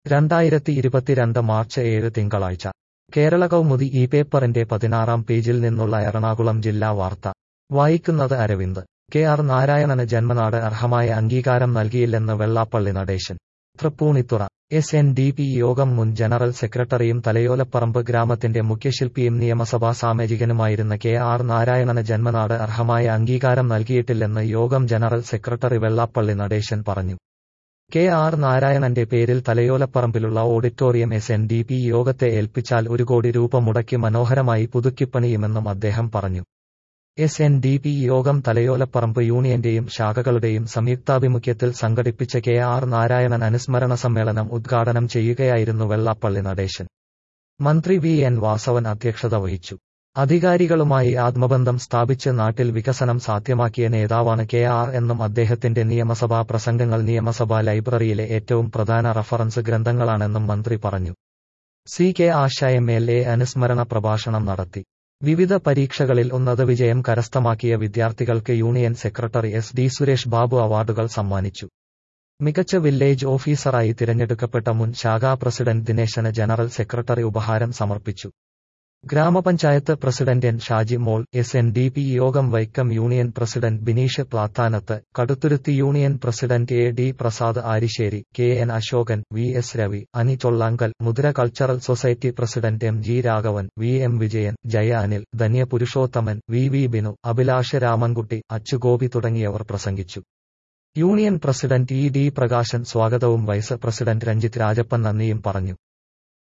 രണ്ടായിരത്തി ഇരുപത്തിരണ്ട് മാർച്ച് ഏഴ് തിങ്കളാഴ്ച കേരള കൗമുദി ഈ പേപ്പറിന്റെ പതിനാറാം പേജിൽ നിന്നുള്ള എറണാകുളം ജില്ലാ വാർത്ത വായിക്കുന്നത് അരവിന്ദ് കെ ആർ നാരായണന് ജന്മനാട് അർഹമായ അംഗീകാരം നൽകിയില്ലെന്ന് Vellappally Natesan Thrippunithura S N D P യോഗം മുൻ ജനറൽ സെക്രട്ടറിയും തലയോലപ്പറമ്പ് ഗ്രാമത്തിന്റെ മുഖ്യശില്പിയും നിയമസഭാ സാമാജികനുമായിരുന്ന കെ ആർ നാരായണന് ജന്മനാട് അർഹമായ അംഗീകാരം നൽകിയിട്ടില്ലെന്ന് യോഗം ജനറൽ സെക്രട്ടറി വെള്ളാപ്പള്ളി നടേശൻ പറഞ്ഞു കെ ആർ നാരായണന്റെ പേരിൽ തലയോലപ്പറമ്പിലുള്ള auditorium S N D P യോഗത്തെ ഏൽപ്പിച്ചാൽ ഒരു കോടി രൂപ മുടക്കി മനോഹരമായി പുതുക്കിപ്പണിയുമെന്നും അദ്ദേഹം പറഞ്ഞു എസ് എൻ ഡി പി യോഗം തലയോലപ്പറമ്പ് യൂണിയന്റെയും ശാഖകളുടെയും സംയുക്താഭിമുഖ്യത്തിൽ സംഘടിപ്പിച്ച കെ ആർ നാരായണൻ അനുസ്മരണ സമ്മേളനം ഉദ്ഘാടനം ചെയ്യുകയായിരുന്നു വെള്ളാപ്പള്ളി നടേശൻ മന്ത്രി വി എൻ വാസവൻ അധ്യക്ഷത വഹിച്ചു അധികാരികളുമായി ആത്മബന്ധം സ്ഥാപിച്ച് നാട്ടിൽ വികസനം സാധ്യമാക്കിയ നേതാവാണ് കെ ആർ എന്നും അദ്ദേഹത്തിന്റെ നിയമസഭാ പ്രസംഗങ്ങൾ നിയമസഭാ ലൈബ്രറിയിലെ ഏറ്റവും പ്രധാന റഫറൻസ് ഗ്രന്ഥങ്ങളാണെന്നും മന്ത്രി പറഞ്ഞു C K Asha M L A അനുസ്മരണ പ്രഭാഷണം നടത്തി വിവിധ പരീക്ഷകളിൽ ഉന്നത വിജയം കരസ്ഥമാക്കിയ വിദ്യാർത്ഥികൾക്ക് union secretary S D Suresh Babu അവാർഡുകൾ സമ്മാനിച്ചു മികച്ച വില്ലേജ് ഓഫീസറായി തിരഞ്ഞെടുക്കപ്പെട്ട മുൻ ശാഖാ പ്രസിഡന്റ് ദിനേശന് ജനറൽ സെക്രട്ടറി ഉപഹാരം സമർപ്പിച്ചു ഗ്രാമപഞ്ചായത്ത് president N Shajimol S N D P Yogam Vaikom union president Bineesh Plathanath Kaduthuruthy union president A D Prasad Arisseri K N Ashokan V S Ravi Ani Chollankal Mudra cultural society president M G Raghavan V M Vijayan Jaya Anil Dhanya Purushothaman V V Binu Abhilash Ramankutty Achugopi തുടങ്ങിയവർ പ്രസംഗിച്ചു union president E D Prakashan സ്വാഗതവും vice president Ranjith Rajappan നന്ദിയും പറഞ്ഞു